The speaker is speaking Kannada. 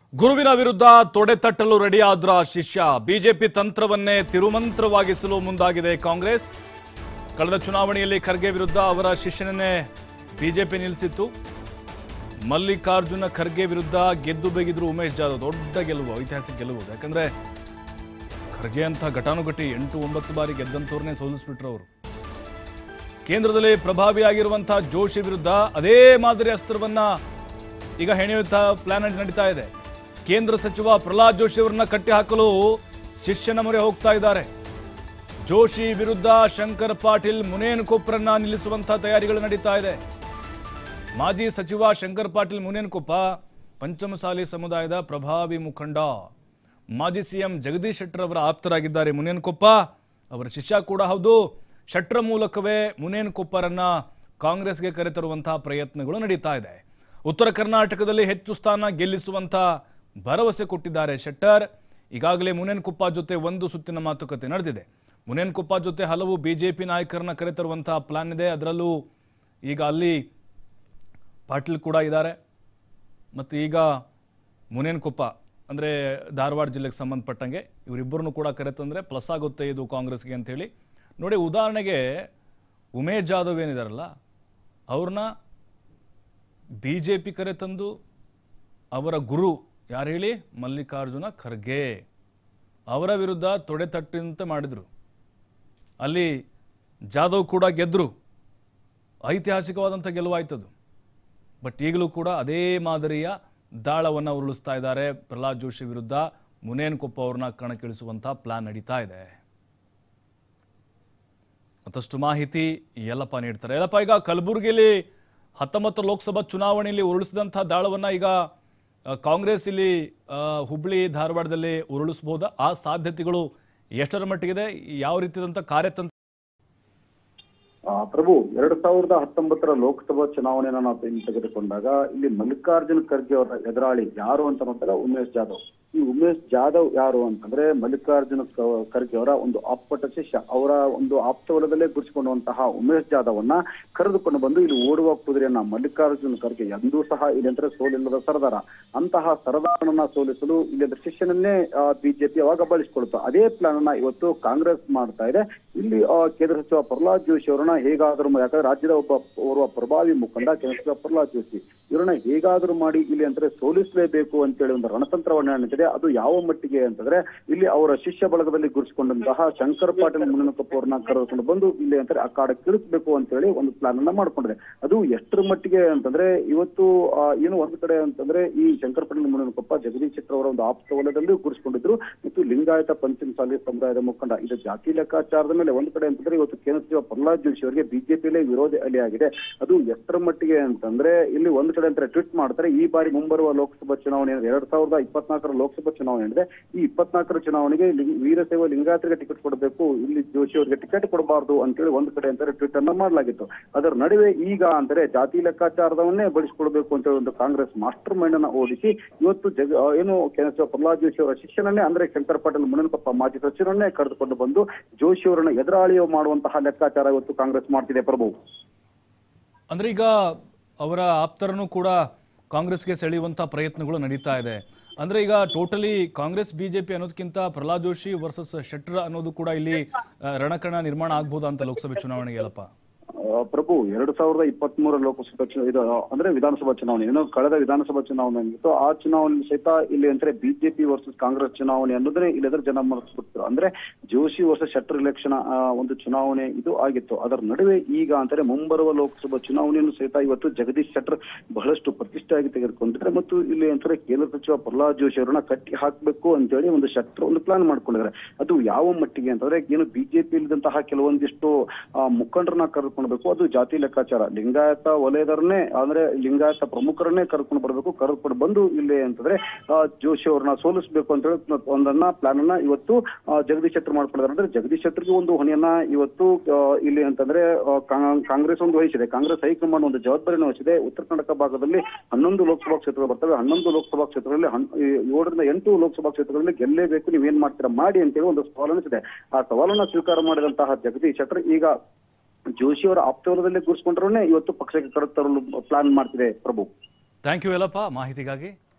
ಗುರುವಿನ ವಿರುದ್ಧ ತೊಡೆ ತಟ್ಟಲು ರೆಡಿಯಾದ್ರ ಶಿಷ್ಯ ಬಿಜೆಪಿ ತಂತ್ರವನ್ನೇ ತಿರುಮಂತ್ರವಾಗಿಸಲು ಮುಂದಾಗಿದೆ ಕಾಂಗ್ರೆಸ್ ಕಳೆದ ಚುನಾವಣೆಯಲ್ಲಿ ಖರ್ಗೆ ವಿರುದ್ಧ ಅವರ ಶಿಷ್ಯನನ್ನೇ ಬಿಜೆಪಿ ನಿಲ್ಲಿಸಿತ್ತು ಮಲ್ಲಿಕಾರ್ಜುನ ಖರ್ಗೆ ವಿರುದ್ಧ ಗೆದ್ದು ಬೇಗಿದ್ರು ಉಮೇಶ್ ಜಾಧವ್ ದೊಡ್ಡ ಗೆಲುವು ಐತಿಹಾಸಿಕ ಗೆಲುವು ಯಾಕಂದ್ರೆ ಖರ್ಗೆ ಅಂತ ಘಟಾನುಘಟಿ ಎಂಟು ಒಂಬತ್ತು ಬಾರಿ ಗೆದ್ದಂಥವ್ರನ್ನೇ ಸೋಲಿಸ್ಬಿಟ್ರು ಅವರು ಕೇಂದ್ರದಲ್ಲಿ ಪ್ರಭಾವಿಯಾಗಿರುವಂತಹ ಜೋಶಿ ವಿರುದ್ಧ ಅದೇ ಮಾದರಿ ಅಸ್ತ್ರವನ್ನ ಈಗ ಹೆಣೆಯುವಂತ ಪ್ಲಾನ್ ನಡೀತಾ ಇದೆ ಕೇಂದ್ರ ಸಚಿವ ಪ್ರಹ್ಲಾದ್ ಜೋಶಿ ಅವರನ್ನ ಕಟ್ಟಿ ಹಾಕಲು ಶಿಷ್ಯನ ಮೊರೆ ಹೋಗ್ತಾ ಇದ್ದಾರೆ ಜೋಶಿ ವಿರುದ್ಧ ಶಂಕರ್ ಪಾಟೀಲ್ ಮುನೇನ್ಕೊಪ್ರನ್ನ ನಿಲ್ಲಿಸುವಂತಹ ತಯಾರಿಗಳು ನಡೀತಾ ಇದೆ ಮಾಜಿ ಸಚಿವ ಶಂಕರ್ ಪಾಟೀಲ್ ಮುನೇನ್ಕೊಪ್ಪ ಪಂಚಮಸಾಲಿ ಸಮುದಾಯದ ಪ್ರಭಾವಿ ಮುಖಂಡ ಮಾಜಿ ಸಿಎಂ ಜಗದೀಶ್ ಶೆಟ್ಟರ್ ಅವರ ಆಪ್ತರಾಗಿದ್ದಾರೆ ಮುನೇನ್ಕೊಪ್ಪ ಅವರ ಶಿಷ್ಯ ಕೂಡ ಹೌದು ಶೆಟ್ಟರ್ ಮೂಲಕವೇ ಮುನೇನ್ಕೊಪ್ಪರನ್ನ ಕಾಂಗ್ರೆಸ್ಗೆ ಕರೆತರುವಂತಹ ಪ್ರಯತ್ನಗಳು ನಡೀತಾ ಇದೆ ಉತ್ತರ ಕರ್ನಾಟಕದಲ್ಲಿ ಹೆಚ್ಚು ಸ್ಥಾನ ಗೆಲ್ಲಿಸುವಂತ ಭರವಸೆ ಕೊಟ್ಟಿದ್ದಾರೆ ಶೆಟ್ಟರ್ ಈಗಾಗಲೇ ಮುನೇನ್ಕೊಪ್ಪ ಜೊತೆ ಒಂದು ಸುತ್ತಿನ ಮಾತುಕತೆ ನಡೆದಿದೆ ಮುನೇನ್ಕೊಪ್ಪ ಜೊತೆ ಹಲವು ಬಿಜೆಪಿ ನಾಯಕರನ್ನ ಕರೆತರುವಂತಹ ಪ್ಲಾನ್ ಇದೆ ಅದರಲ್ಲೂ ಈಗ ಅಲ್ಲಿ ಪಾಟೀಲ್ ಕೂಡ ಇದ್ದಾರೆ ಮತ್ತು ಈಗ ಮುನೇನ್ಕೊಪ್ಪ ಅಂದರೆ ಧಾರವಾಡ ಜಿಲ್ಲೆಗೆ ಸಂಬಂಧಪಟ್ಟಂಗೆ ಇವರಿಬ್ಬರನ್ನು ಕೂಡ ಕರೆತಂದರೆ ಪ್ಲಸ್ ಆಗುತ್ತೆ ಇದು ಕಾಂಗ್ರೆಸ್ಗೆ ಅಂತೇಳಿ ನೋಡಿ ಉದಾಹರಣೆಗೆ ಉಮೇಶ್ ಜಾಧವ್ ಏನಿದಾರಲ್ಲ ಅವ್ರನ್ನ ಬಿ ಜೆ ಪಿ ಕರೆತಂದು ಅವರ ಗುರು ಯಾರು ಹೇಳಿ ಮಲ್ಲಿಕಾರ್ಜುನ ಖರ್ಗೆ ಅವರ ವಿರುದ್ಧ ತೊಡೆ ತಟ್ಟಿನಂತೆ ಮಾಡಿದರು ಅಲ್ಲಿ ಜಾಧವ್ ಕೂಡ ಗೆದ್ದರು ಐತಿಹಾಸಿಕವಾದಂಥ ಗೆಲುವಾಯ್ತದು ಬಟ್ ಈಗಲೂ ಕೂಡ ಅದೇ ಮಾದರಿಯ ದಾಳವನ್ನು ಉರುಳಿಸ್ತಾ ಇದ್ದಾರೆ ಪ್ರಹ್ಲಾದ್ ಜೋಶಿ ವಿರುದ್ಧ ಮುನೇನ್ಕೊಪ್ಪ ಅವ್ರನ್ನ ಕಣಕ್ಕಿಳಿಸುವಂಥ ಪ್ಲಾನ್ ನಡೀತಾ ಇದೆ ಮತ್ತಷ್ಟು ಮಾಹಿತಿ ಯಲ್ಲಪ್ಪ ನೀಡ್ತಾರೆ ಯಲ್ಲಪ್ಪ ಈಗ ಕಲಬುರಗಿಯಲ್ಲಿ ಹತ್ತೊಂಬತ್ತು ಲೋಕಸಭಾ ಚುನಾವಣೆಯಲ್ಲಿ ಉರುಳಿಸಿದಂಥ ದಾಳವನ್ನ ಈಗ ಆ, ಕಾಂಗ್ರೆಸ್ ಇಲ್ಲಿ ಆ, ಹುಬ್ಳಿ ಧಾರವಾಡದಲ್ಲಿ ಉರುಳಿಸಬಹುದಾ ಆ ಸಾಧ್ಯತೆಗಳು ಎಷ್ಟರ ಮಟ್ಟಿಗಿದೆ ಯಾವ ರೀತಿಯಾದಂಥ ಕಾರ್ಯತಂತ್ರ ಆ, ಪ್ರಭು ಎರಡ್ ಸಾವಿರದ ಹತ್ತೊಂಬತ್ತರ ಲೋಕಸಭಾ ಚುನಾವಣೆಯನ್ನ ನಾವು ಇಲ್ಲಿ ತೆಗೆದುಕೊಂಡಾಗ ಇಲ್ಲಿ ಮಲ್ಲಿಕಾರ್ಜುನ್ ಖರ್ಗೆ ಅವರ ಎದುರಾಳಿ ಯಾರು ಅಂತ ನೋಡಿದಾಗ ಉಮೇಶ್ ಜಾಧವ್ ಈ ಉಮೇಶ್ ಜಾಧವ್ ಯಾರು ಅಂತಂದ್ರೆ ಮಲ್ಲಿಕಾರ್ಜುನ ಕ- ಖರ್ಗೆ ಅವರ ಒಂದು ಆಪ್ತ ಶಿಷ್ಯ ಅವರ ಒಂದು ಆಪ್ತವಲದಲ್ಲೇ ಗುರುತಿಸಿಕೊಂಡಂತಹ ಉಮೇಶ್ ಜಾಧವನ್ನ ಕರೆದುಕೊಂಡು ಬಂದು ಇಲ್ಲಿ ಓಡುವ ಕುದುರೆಯನ್ನ ಮಲ್ಲಿಕಾರ್ಜುನ ಖರ್ಗೆ ಎಂದೂ ಸಹ ಇಲ್ಲಿ ಅಂದ್ರೆ ಸೋಲಿಲ್ಲದ ಸರದಾರ ಅಂತಹ ಸರದಾರನನ್ನ ಸೋಲಿಸಲು ಇಲ್ಲಿ ಅಂದ್ರೆ ಶಿಷ್ಯನನ್ನೇ ಬಿಜೆಪಿ ಅವಾಗ ಬಳಸಿಕೊಳ್ತು ಅದೇ ಪ್ಲಾನ್ ಅನ್ನ ಇವತ್ತು ಕಾಂಗ್ರೆಸ್ ಮಾಡ್ತಾ ಇದೆ ಇಲ್ಲಿ ಆ, ಕೇಂದ್ರ ಸಚಿವ ಪ್ರಹ್ಲಾದ್ ಜೋಶಿ ಅವರನ್ನ ಹೇಗಾದ್ರೂ ಮಾ- ಯಾಕಂದ್ರೆ ರಾಜ್ಯದ ಒಬ್ಬ ಓರ್ವ ಪ್ರಭಾವಿ ಮುಖಂಡ ಕೇಂದ್ರ ಸಚಿವ ಪ್ರಹ್ಲಾದ್ ಜೋಶಿ ಇವರನ್ನ ಹೇಗಾದ್ರೂ ಮಾಡಿ ಇಲ್ಲಿ ಅಂದ್ರೆ ಸೋಲಿಸಲೇಬೇಕು ಅಂತೇಳಿ ಒಂದು ರಣತಂತ್ರವನ್ನ ನಡೆದಿದೆ ಅದು ಯಾವ ಮಟ್ಟಿಗೆ ಅಂತಂದ್ರೆ ಇಲ್ಲಿ ಅವರ ಶಿಷ್ಯ ಬಳಗದಲ್ಲಿ ಗುರುತಿಸಿಕೊಂಡಂತಹ ಶಂಕರ್ ಪಾಟೀಲ್ ಮುನಿನಕೊಪ್ಪ ಅವ್ರನ್ನ ಕರೆದುಕೊಂಡು ಬಂದು ಇಲ್ಲಿ ಅಂತಾರೆ ಅಖಾಡಕ್ಕೆ ಇಳಿಸ್ಬೇಕು ಅಂತೇಳಿ ಒಂದು ಪ್ಲಾನ್ ಅನ್ನ ಮಾಡ್ಕೊಂಡಿದೆ ಅದು ಎಷ್ಟರ ಮಟ್ಟಿಗೆ ಅಂತಂದ್ರೆ ಇವತ್ತು ಆ, ಏನು ಒಂದು ಕಡೆ ಅಂತಂದ್ರೆ ಈ ಶಂಕರ್ ಪಾಟೀಲ್ ಮುನಿನಕೊಪ್ಪ ಜಗದೀಶ್ ಶೆಟ್ಟರ್ ಅವರ ಒಂದು ಆಪ್ತ ವಲಯದಲ್ಲಿ ಗುರುತಿಸಿಕೊಂಡಿದ್ರು ಮತ್ತು ಲಿಂಗಾಯತ ಪಂಚಮಸಾಲಿ ಸಮುದಾಯದ ಮುಖಂಡ ಇದು ಜಾತಿ ಲೆಕ್ಕಾಚಾರದ ಮೇಲೆ ಒಂದು ಕಡೆ ಅಂತಂದ್ರೆ ಇವತ್ತು ಕೇಂದ್ರ ಸಚಿವ ಪ್ರಹ್ಲಾದ್ ಜೋಶಿ ಅವರಿಗೆ ಬಿಜೆಪಿಯಲ್ಲೇ ವಿರೋಧ ಅಲೆ ಆಗಿದೆ ಅದು ಎಷ್ಟರ ಮಟ್ಟಿಗೆ ಅಂತಂದ್ರೆ ಇಲ್ಲಿ ಒಂದು ಕಡೆ ಅಂತಾರೆ ಟ್ವೀಟ್ ಮಾಡ್ತಾರೆ ಈ ಬಾರಿ ಮುಂಬರುವ ಲೋಕಸಭಾ ಚುನಾವಣೆ ಎರಡ್ ಸಾವಿರದ ಇಪ್ಪತ್ನಾಲ್ಕರ ಲೋಕಸಭಾ ಚುನಾವಣೆ ಇದೆ ಈ ಇಪ್ಪತ್ನಾಲ್ಕರ ಚುನಾವಣೆಗೆ ಲಿಂಗ್- ವೀರಶೈವ ಲಿಂಗಾಯತರಿಗೆ ಟಿಕೆಟ್ ಕೊಡಬೇಕು ಇಲ್ಲಿ ಜೋಶಿ ಅವರಿಗೆ ಟಿಕೆಟ್ ಕೊಡಬಾರ್ದು ಅಂತೇಳಿ ಒಂದು ಕಡೆ ಅಂತಾರೆ ಟ್ವೀಟ್ ಅನ್ನ ಮಾಡಲಾಗಿತ್ತು ಅದರ ನಡುವೆ ಈಗ ಅಂದರೆ ಜಾತಿ ಲೆಕ್ಕಾಚಾರದವನ್ನೇ ಬಳಸಿಕೊಳ್ಬೇಕು ಅಂತ ಒಂದು ಕಾಂಗ್ರೆಸ್ ಮಾಸ್ಟರ್ ಮೈಂಡ್ ಅನ್ನ ಓದಿಸಿ ಇವತ್ತು ಜಗ ಆ, ಏನು ಕೇಂದ್ರ ಸಚಿವ ಪ್ರಹ್ಲಾದ್ ಜೋಶಿ ಅವರ ಶಿಷ್ಯನನ್ನೇ ಅಂದ್ರೆ ಶಂಕರ್ ಪಾಟೀಲ್ ಮುನನಕೊಪ್ಪ ಮಾಜಿ ಸಚಿವರನ್ನೇ ಕರೆದುಕೊಂಡು ಬಂದು ಜೋಶಿ ಅವರನ್ನ ಎದುರಾಳಿ ಮಾಡುವಂತಹ ಲೆಕ್ಕಾಚಾರ ಇವತ್ತು ಕಾಂಗ್ರೆಸ್ ಮಾಡ್ತಿದೆ ಪ್ರಭು ಅಂದ್ರೆ ಈಗ ಅವರ ಆಪ್ತರನ್ನು ಕೂಡ ಕಾಂಗ್ರೆಸ್ಗೆ ಸೆಳೆಯುವಂಥ ಪ್ರಯತ್ನಗಳು ನಡೀತಾ ಇದೆ ಅಂದ್ರೆ ಈಗ ಟೋಟಲಿ ಕಾಂಗ್ರೆಸ್ ಬಿಜೆಪಿ ಅನ್ನೋದಕ್ಕಿಂತ ಪ್ರಹ್ಲಾದ್ ಜೋಶಿ ವರ್ಸಸ್ ಶೆಟ್ಟರ್ ಅನ್ನೋದು ಕೂಡ ಇಲ್ಲಿ ಆ, ರಣಕಣ ನಿರ್ಮಾಣ ಆಗ್ಬೋದಾ ಅಂತ ಲೋಕಸಭೆ ಚುನಾವಣೆಗೆ ಅಲ್ಲಪ್ಪ ಆ, ಪ್ರಭು ಎರಡು ಸಾವಿರದ ಇಪ್ಪತ್ತ್ ಮೂರ ಲೋಕಸಭಾ ಚು- ಇದು ಅಂದ್ರೆ ವಿಧಾನಸಭಾ ಚುನಾವಣೆ ಏನು ಕಳೆದ ವಿಧಾನಸಭಾ ಚುನಾವಣೆ ಆಗಿತ್ತು ಆ ಚುನಾವಣೆ ಸಹಿತ ಇಲ್ಲಿ ಅಂದ್ರೆ ಬಿಜೆಪಿ ವರ್ಸಸ್ ಕಾಂಗ್ರೆಸ್ ಚುನಾವಣೆ ಅನ್ನೋದನ್ನೇ ಇಲ್ಲಿ ಎದುರು ಜನ ಮನಸ್ಬಿಡ್ತಾರೆ ಅಂದ್ರೆ ಜೋಶಿ ವರ್ಸಸ್ ಶೆಟ್ಟರ್ ಇಲೆಕ್ಷನ್ ಒಂದು ಚುನಾವಣೆ ಇದು ಆಗಿತ್ತು ಅದರ ನಡುವೆ ಈಗ ಅಂತಾರೆ ಮುಂಬರುವ ಲೋಕಸಭಾ ಚುನಾವಣೆಯನ್ನು ಸಹಿತ ಇವತ್ತು ಜಗದೀಶ್ ಶೆಟ್ಟರ್ ಬಹಳಷ್ಟು ಪ್ರತಿಷ್ಠೆಯಾಗಿ ತೆಗೆದುಕೊಂಡಿದ್ದಾರೆ ಮತ್ತು ಇಲ್ಲಿ ಅಂತಾರೆ ಕೇಂದ್ರ ಸಚಿವ ಪ್ರಹ್ಲಾದ್ ಜೋಶಿ ಅವರನ್ನ ಕಟ್ಟಿ ಹಾಕಬೇಕು ಅಂತೇಳಿ ಒಂದು ಶೆಟ್ಟರ್ ಒಂದು ಪ್ಲಾನ್ ಮಾಡ್ಕೊಂಡಿದ್ದಾರೆ ಅದು ಯಾವ ಮಟ್ಟಿಗೆ ಅಂತಂದ್ರೆ ಏನು ಬಿಜೆಪಿ ಇಲ್ಲದಂತಹ ಕೆಲವೊಂದಿಷ್ಟು ಆ, ಮುಖಂಡರನ್ನ ಕರೆದುಕೊಳ್ಬೇಕು ಅದು ಜಾತಿ ಲೆಕ್ಕಾಚಾರ ಲಿಂಗಾಯತ ವಲಯದರನ್ನೇ ಅಂದ್ರೆ ಲಿಂಗಾಯತ ಪ್ರಮುಖರನ್ನೇ ಕರೆದುಕೊಂಡು ಬರಬೇಕು ಕರೆದುಕೊಂಡು ಬಂದು ಇಲ್ಲಿ ಅಂತಂದ್ರೆ ಆ, ಜೋಶಿ ಅವ್ರನ್ನ ಸೋಲಿಸಬೇಕು ಅಂತ ಹೇಳಿ ಒಂದನ್ನ ಪ್ಲಾನ್ ಅನ್ನ ಇವತ್ತು ಆ, ಜಗದೀಶ್ ಶೆಟ್ಟರ್ ಮಾಡ್ಕೊಂಡಿದ್ದಾರೆ ಅಂದ್ರೆ ಜಗದೀಶ್ ಶೆಟ್ಟರ್ಗೆ ಒಂದು ಹೊಣೆಯನ್ನ ಇವತ್ತು ಆ, ಇಲ್ಲಿ ಅಂತಂದ್ರೆ ಆ, ಕಾ- ಕಾಂಗ್ರೆಸ್ ಒಂದು ವಹಿಸಿದೆ ಕಾಂಗ್ರೆಸ್ ಹೈಕಮಾಂಡ್ ಒಂದು ಜವಾಬ್ದಾರಿಯನ್ನು ವಹಿಸಿದೆ ಉತ್ತರ ಕರ್ನಾಟಕ ಭಾಗದಲ್ಲಿ ಹನ್ನೊಂದು ಲೋಕಸಭಾ ಕ್ಷೇತ್ರಗಳು ಬರ್ತವೆ ಹನ್ನೊಂದು ಲೋಕಸಭಾ ಕ್ಷೇತ್ರಗಳಲ್ಲಿ ಹನ್- ಈ ಏಳರಿಂದ ಎಂಟು ಲೋಕಸಭಾ ಕ್ಷೇತ್ರಗಳಲ್ಲಿ ಗೆಲ್ಲೇಬೇಕು ನೀವ್ ಏನ್ ಮಾಡ್ತೀರಾ ಮಾಡಿ ಅಂತೇಳಿ ಒಂದು ಸವಾಲನ್ನು ಇದೆ ಆ ಸವಾಲನ್ನ ಸ್ವೀಕಾರ ಮಾಡಿದಂತಹ ಜಗದೀಶ್ ಶೆಟ್ಟರ್ ಈಗ ಜೋಶಿ ಅವರ ಆಪ್ತವಲದಲ್ಲಿ ಗುರುಸ್ಕೊಂಡ್ರೆ ಇವತ್ತು ಪಕ್ಷಕ್ಕೆ ಕರೆತರಲು ಪ್ಲಾನ್ ಮಾಡ್ತಿದೆ ಪ್ರಭು ಥ್ಯಾಂಕ್ ಯು ಎಲ್ಲಪ್ಪ ಮಾಹಿತಿಗಾಗಿ